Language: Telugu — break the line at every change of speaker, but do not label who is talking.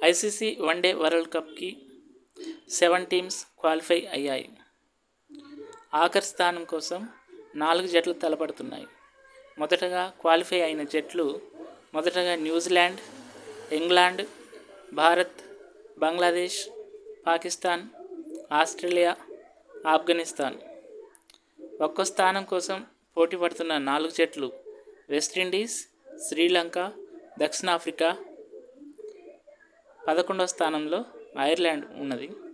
ఐసీసీ వన్డే వరల్డ్ కప్కి సెవెన్ టీమ్స్ క్వాలిఫై అయ్యాయి ఆఖరి స్థానం కోసం నాలుగు జట్లు తలపడుతున్నాయి మొదటగా క్వాలిఫై అయిన జట్లు మొదటగా New Zealand England Bharat Bangladesh Pakistan Australia Afghanistan ఒక్కో స్థానం కోసం పోటీ పడుతున్న నాలుగు జట్లు వెస్టిండీస్ శ్రీలంక దక్షిణాఫ్రికా పదకొండవ స్థానంలో ఐర్లాండ్ ఉన్నది